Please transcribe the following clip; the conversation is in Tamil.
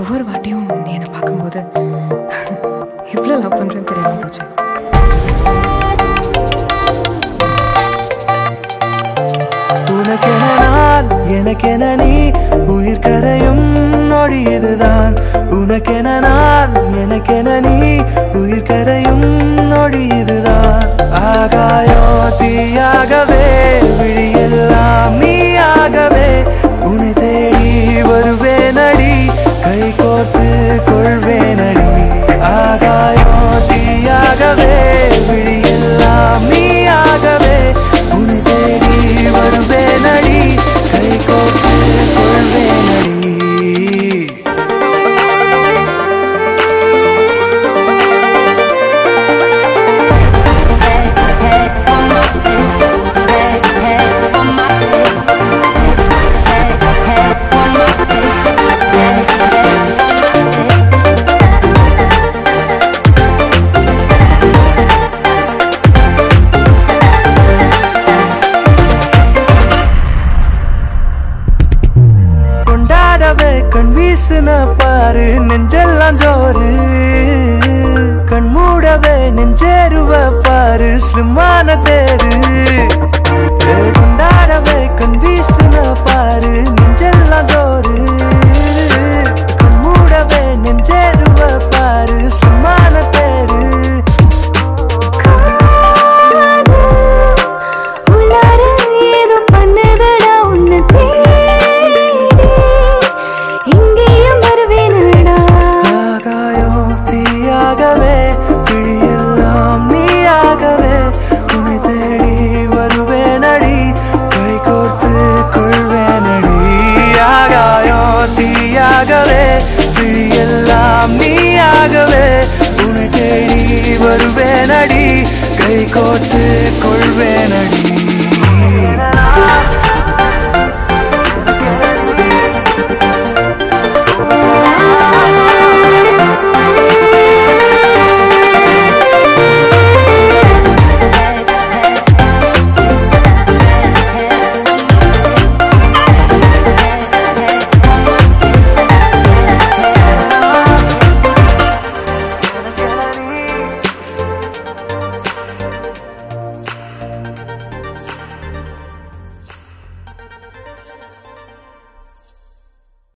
ஒவ்வொரு வாட்டியும் நீ என்னை பார்க்கும்போது இவ்வளோ லவ் பண்ணுறேன்னு தெரியாம போச்சு உனக்கென நான் எனக்கென நீ உயிர் கரையும் நொடி இதுதான் உனக்கென நான் எனக்கென நீ உயிர் கரையும் நொடி இதுதான் ஆகாயோ தீயாகவே விழியெல்லாம் நீயாகவே உன்னை தேடி வருவேனடி கை கோர்த்து கொள்வேனடி ஆகாயோ தீயாகவே விழியெல்லாம் நீயாகவே உன்னை தேடி வருவேனடி கை கோர்த்து கொள்வேனடி கொண்டாடவே கண் வீசுன பாரு நெஞ்செல்லாம் ஜோறு கண் மூடவே நெஞ்சேருவ பாரு ஸ்லிம்மான தேரு ஏ, கொண்டாடவே கண் வீசுன பாரு நெஞ்செல்லாம் ஜோறு கண் மூடவே நெஞ்சேருவ பாரு ஸ்லிம்மான தேரு உள்ளார ஏதோ பண்ணுதடா உன்னை தேடி இங்கேயும் வருவேனடா ஆகாயோ தீயாகவே விழியெல்லாம் நீயாகவே உன்னை தேடி வருவேனடி கை கோர்த்து கொள்வேனடி ஆகாயோ தீயாகவே விழியெல்லாம் நீயாகவே உன்னை தேடி வருவேனடி கை கோர்த்து கொள்வேனடி